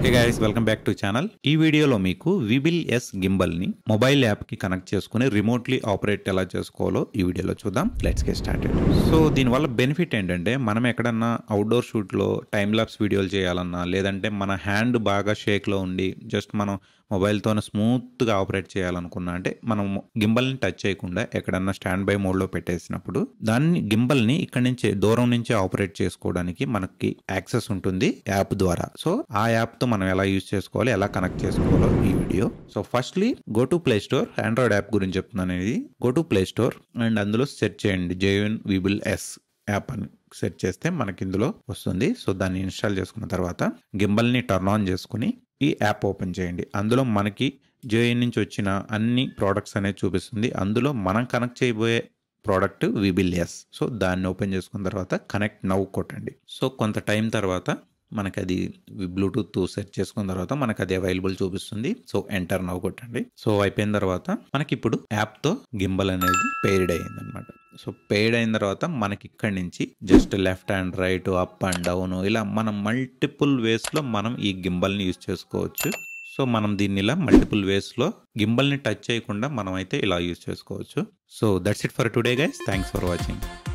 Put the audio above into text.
hey guys welcome back to channel ఈ వీడియోలో మీకు విబిల్ ఎస్ గింబల్ ని మొబైల్ యాప్ కి కనెక్ట్ చేసుకుని రిమోట్లీ ఆపరేట్ ఎలా చేసుకోవాలో ఈ వీడియోలో చూద్దాం లెట్స్ గెట్ స్టార్టెడ్ సో దీనివల్ల బెనిఫిట్ ఏంటంటే మనం ఎక్కడన్నా అవుట్డోర్ షూట్ లో టైం లాప్స్ వీడియోలు చేయాలన్నా లేదంటే మన హ్యాండ్ బాగా షేక్ లో ఉండి జస్ట్ మనం మొబైల్తోనే స్మూత్ గా ఆపరేట్ చేయాలనుకున్నా అంటే మనం గింబల్ ని టచ్ చేయకుండా ఎక్కడన్నా స్టాండ్ బై మోడ్ లో పెట్టేసినప్పుడు దాన్ని గింబల్ ని ఇక్కడ నుంచి దూరం నుంచి ఆపరేట్ చేసుకోవడానికి మనకి యాక్సెస్ ఉంటుంది యాప్ ద్వారా సో ఆ యాప్ తో మనం ఎలా యూజ్ చేసుకోవాలి ఎలా కనెక్ట్ చేసుకోవాలో ఈ video so firstly go to play store Android app గురించి చెప్తున్నాను ఇది go to play store and అందులో సెర్చ్ చేయండి జేఎన్ విబుల్ ఎస్ యాప్ అని సెర్చ్ చేస్తే మనకి ఇందులో వస్తుంది సో దాన్ని ఇన్స్టాల్ చేసుకున్న తర్వాత గింబల్ ని టర్న్ ఆన్ చేసుకుని ఈ యాప్ ఓపెన్ చేయండి అందులో మనకి జేఎన్ నుంచి వచ్చిన అన్ని ప్రోడక్ట్స్ అనేది చూపిస్తుంది అందులో మనం కనెక్ట్ చేయబోయే ప్రోడక్ట్ విబిల్ ఎస్ సో దాన్ని ఓపెన్ చేసుకున్న తర్వాత కనెక్ట్ నవ్ కొట్టండి సో కొంత టైం తర్వాత మనకి అది బ్లూటూత్ సెట్ చేసుకున్న తర్వాత మనకి అది అవైలబుల్ చూపిస్తుంది సో ఎంటర్ నవ్ కొట్టండి సో అయిపోయిన తర్వాత మనకి ఇప్పుడు యాప్తో గింబల్ అనేది పెయిడ్ అయ్యింది అనమాట సో పెయిడ్ అయిన తర్వాత మనకి ఇక్కడి నుంచి just left and right up and down ఇలా మనం మల్టిపుల్ వేస్లో మనం ఈ గింబల్ని యూజ్ చేసుకోవచ్చు సో మనం దీన్ని ఇలా మల్టిపుల్ వేస్లో గింబల్ని టచ్ చేయకుండా మనం అయితే ఇలా యూజ్ చేసుకోవచ్చు so that's it for today guys thanks for watching